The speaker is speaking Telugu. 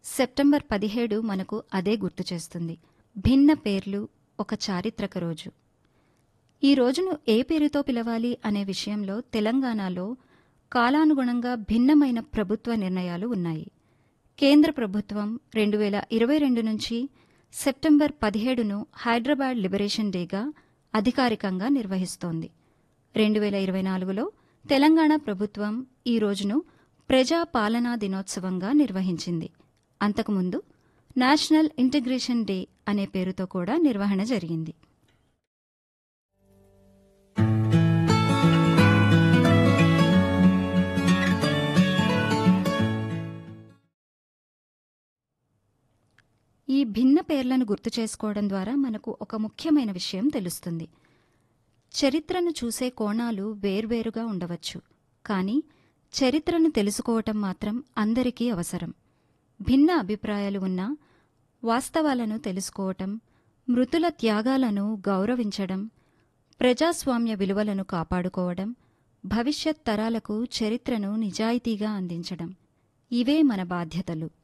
సెప్టెంబర్ పదిహేడు మనకు అదే గుర్తు చేస్తుంది భిన్న పేర్లు ఒక చారిత్రక రోజు ఈ రోజును ఏ పేరుతో పిలవాలి అనే విషయంలో తెలంగాణలో కాలానుగుణంగా భిన్నమైన ప్రభుత్వ నిర్ణయాలు ఉన్నాయి కేంద్ర ప్రభుత్వం రెండు వేల ఇరవై రెండు నుంచి సెప్టెంబర్ పదిహేడును హైదరాబాద్ లిబరేషన్ డేగా అధికారికంగా నిర్వహిస్తోంది రెండు వేల ఇరవై నాలుగులో తెలంగాణ ప్రభుత్వం ఈ రోజును ప్రజా పాలనా దినోత్సవంగా నిర్వహించింది అంతకుముందు నేషనల్ ఇంటిగ్రేషన్ డే అనే పేరుతో కూడా నిర్వహణ జరిగింది ఈ భిన్న పేర్లను గుర్తు చేసుకోవడం ద్వారా మనకు ఒక ముఖ్యమైన విషయం తెలుస్తుంది చరిత్రను చూసే కోణాలు వేర్వేరుగా ఉండవచ్చు కానీ చరిత్రను తెలుసుకోవటం మాత్రం అందరికీ అవసరం భిన్న అభిప్రాయాలు ఉన్నా వాస్తవాలను తెలుసుకోవటం మృతుల త్యాగాలను గౌరవించడం ప్రజాస్వామ్య విలువలను కాపాడుకోవడం భవిష్యత్ తరాలకు చరిత్రను నిజాయితీగా అందించడం ఇవే మన బాధ్యతలు